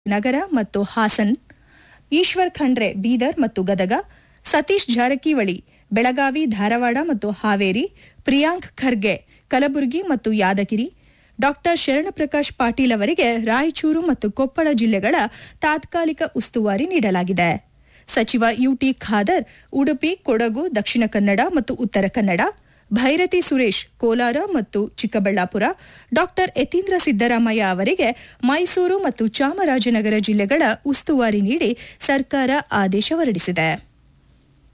ನಗರ ಮತ್ತು ಹಾಸನ್ ಈಶ್ವರ್ ಖಂಡ್ರೆ ಬೀದರ್ ಮತ್ತು ಗದಗ ಸತೀಶ್ ಜಾರಕಿಹೊಳಿ ಬೆಳಗಾವಿ ಧಾರವಾಡ ಮತ್ತು ಹಾವೇರಿ ಪ್ರಿಯಾಂಕ್ ಖರ್ಗೆ ಕಲಬುರಗಿ ಮತ್ತು ಯಾದಗಿರಿ ಡಾಕ್ಟರ್ ಶರಣಪ್ರಕಾಶ್ ಪಾಟೀಲ್ ಅವರಿಗೆ ರಾಯಚೂರು ಮತ್ತು ಕೊಪ್ಪಳ ಜಿಲ್ಲೆಗಳ ತಾತ್ಕಾಲಿಕ ಉಸ್ತುವಾರಿ ನೀಡಲಾಗಿದೆ ಸಚಿವ ಯುಟಿ ಖಾದರ್ ಉಡುಪಿ ಕೊಡಗು ದಕ್ಷಿಣ ಕನ್ನಡ ಮತ್ತು ಉತ್ತರ ಕನ್ನಡ ಭೈರತಿ ಸುರೇಶ್ ಕೋಲಾರ ಮತ್ತು ಚಿಕ್ಕಬಳ್ಳಾಪುರ ಡಾಕ್ಟರ್ ಯತೀಂದ್ರ ಸಿದ್ದರಾಮಯ್ಯ ಅವರಿಗೆ ಮೈಸೂರು ಮತ್ತು ಚಾಮರಾಜನಗರ ಜಿಲ್ಲೆಗಳ ಉಸ್ತುವಾರಿ ನೀಡಿ ಸರ್ಕಾರ ಆದೇಶ ಹೊರಡಿಸಿದೆ